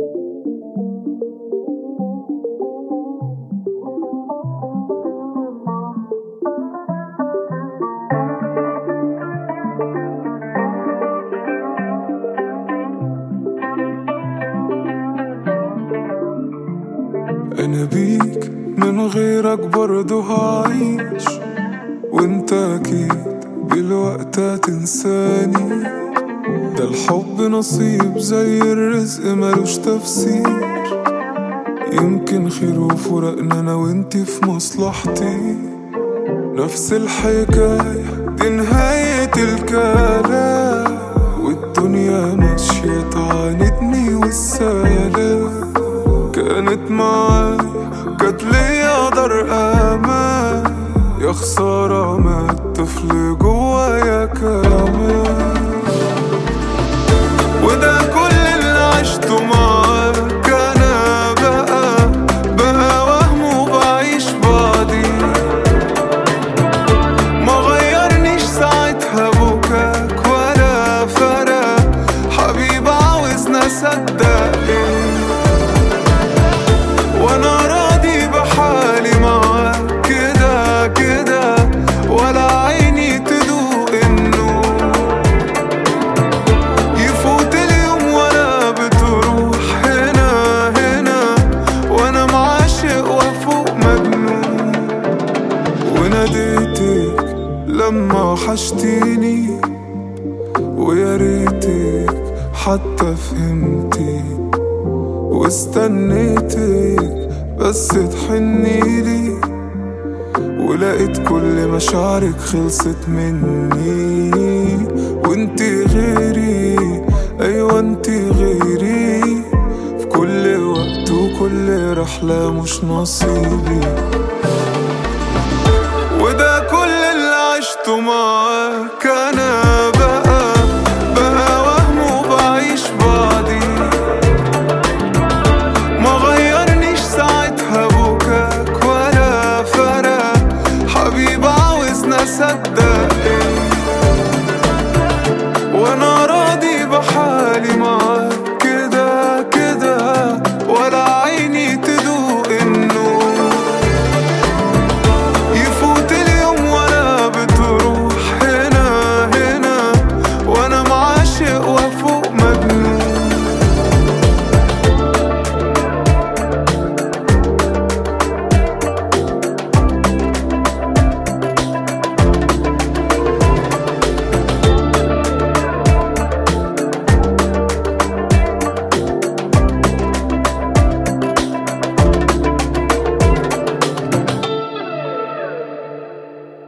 أنا بيك من غيرك برضه هعيش وانت أكيد بالوقت هتنساني ده الحب نصيب زي الرزق ملوش تفسير يمكن خير وفرقنا أنا وانتي في مصلحتي نفس الحكاية دي نهاية الكلام والدنيا ماشية تعاندني والسلام كانت معايا كانت ليا دار امان يا خسارة مات طفل جوايا كمان وده كل اللي عشته معاك انا بقى بقى وهم وبعيش بعدي ما غيرنيش ساعتها بكاك ولا فرق حبيب عاوزنا صدق ايه وانا راضي بحالي معاك كده كده ولا عيني تدوق النور يفوت اليوم وانا بتروح هنا هنا وانا معاشق وفوق مجنون وناديتك لما وحشتيني ويا ريتك حتى فهمتي واستنيتك بس تحنيلي ولقيت كل مشاعرك خلصت مني وانتي غيري ايوه انتي غيري في كل وقت وكل رحلة مش نصيبي وده كل اللي عشته معاك انا